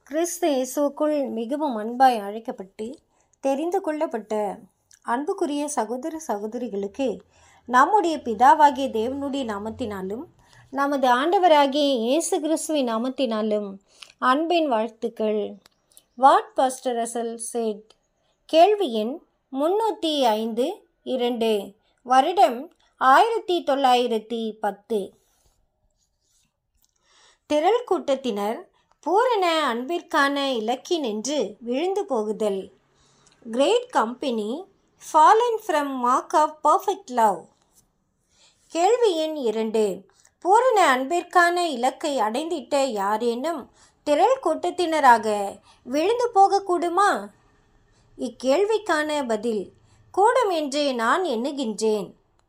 கிறிஸ்து இயேசுக்குள் மிகவும் அன்பாய் அழைக்கப்பட்டு தெரிந்து கொள்ளப்பட்ட அன்புக்குரிய சகோதர சகோதரிகளுக்கு நம்முடைய பிதாவாகிய தேவனுடைய நாமத்தினாலும் நமது ஆண்டவராகிய இயேசு கிறிஸ்துவின் நாமத்தினாலும் அன்பின் வாழ்த்துக்கள் வாட் பாஸ்டர் அசல் செட் கேள்வி எண் முன்னூற்றி ஐந்து இரண்டு வருடம் ஆயிரத்தி தொள்ளாயிரத்தி பத்து திரள் கூட்டத்தினர் பூரண அன்பிற்கான இலக்கி நின்று விழுந்து போகுதல் great company fallen from mark of perfect love கேள்வி எண் இரண்டு பூரண அன்பிற்கான இலக்கை அடைந்திட்ட யாரேனும் திரள் கூட்டத்தினராக விழுந்து போகக்கூடுமா இக்கேள்விக்கான பதில் கூடும் என்று நான் எண்ணுகின்றேன்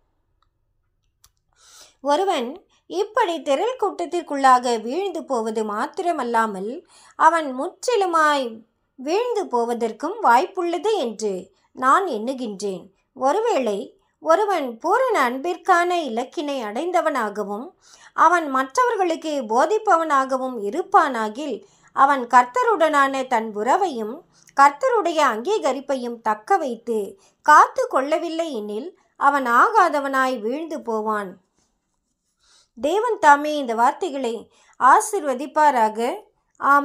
ஒருவன் இப்படி திரள் கூட்டத்திற்குள்ளாக வீழ்ந்து போவது மாத்திரமல்லாமல் அவன் முற்றிலுமாய் வீழ்ந்து போவதற்கும் வாய்ப்புள்ளது என்று நான் எண்ணுகின்றேன் ஒருவேளை ஒருவன் பூரண அன்பிற்கான இலக்கினை அடைந்தவனாகவும் அவன் மற்றவர்களுக்கு போதிப்பவனாகவும் இருப்பானாகில் அவன் கர்த்தருடனான தன் உறவையும் கர்த்தருடைய அங்கீகரிப்பையும் தக்க வைத்து காத்து கொள்ளவில்லை எனில் அவன் ஆகாதவனாய் வீழ்ந்து போவான் தேவன் தாமே இந்த வார்த்தைகளை ஆசிர்வதிப்பாராக ஆம்